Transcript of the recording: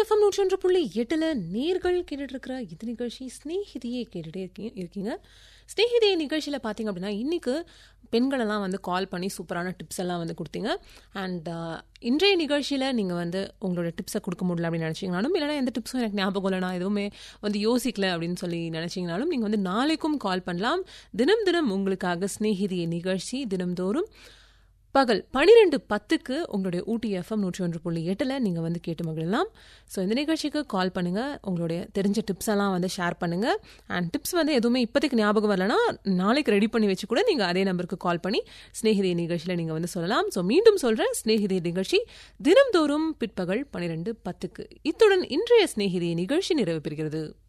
FM நூற்றி ஒன்று புள்ளி எட்டில் நேர்கள் கேட்டுட்டு இருக்கிற இது நிகழ்ச்சி ஸ்நேகிதியே கேட்டுட்டே இருக்கீ- இருக்கீங்க ஸ்நேகிதியே நிகழ்ச்சியில் பார்த்தீங்க அப்படின்னா இன்னைக்கு பெண்களெல்லாம் வந்து கால் பண்ணி சூப்பரான டிப்ஸ் எல்லாம் வந்து கொடுத்தீங்க அண்ட் இன்றைய நிகழ்ச்சியில் நீங்கள் வந்து உங்களோட டிப்ஸை கொடுக்க முடியல அப்படின்னு நினச்சிங்கனாலும் இல்லைனா எந்த டிப்ஸும் எனக்கு ஞாபகம் இல்லை நான் எதுவுமே வந்து யோசிக்கல அப்படின்னு சொல்லி நினச்சிங்கனாலும் நீங்கள் வந்து நாளைக்கும் கால் பண்ணலாம் தினம் தினம் உங்களுக்காக ஸ்நேகிதியே நிகழ்ச்சி தினம்தோறும் பகல் பனிரெண்டு பத்துக்கு உங்களுடைய ஊட்டி எஃப்எம் நூற்றி ஒன்று புள்ளி எட்டில் நீங்கள் வந்து கேட்டு மகிழலாம் ஸோ இந்த நிகழ்ச்சிக்கு கால் பண்ணுங்கள் உங்களுடைய தெரிஞ்ச டிப்ஸ் எல்லாம் வந்து ஷேர் பண்ணுங்கள் அண்ட் டிப்ஸ் வந்து எதுவுமே இப்போதைக்கு ஞாபகம் வரலனா நாளைக்கு ரெடி பண்ணி வச்சு கூட நீங்கள் அதே நம்பருக்கு கால் பண்ணி ஸ்நேகிதே நிகழ்ச்சியில் நீங்கள் வந்து சொல்லலாம் ஸோ மீண்டும் சொல்கிறேன் ஸ்நேகிதே நிகழ்ச்சி தினம்தோறும் பிற்பகல் பனிரெண்டு பத்துக்கு இத்துடன் இன்றைய ஸ்நேகிதே நிகழ்ச்சி நிறைவு பெறுகிறது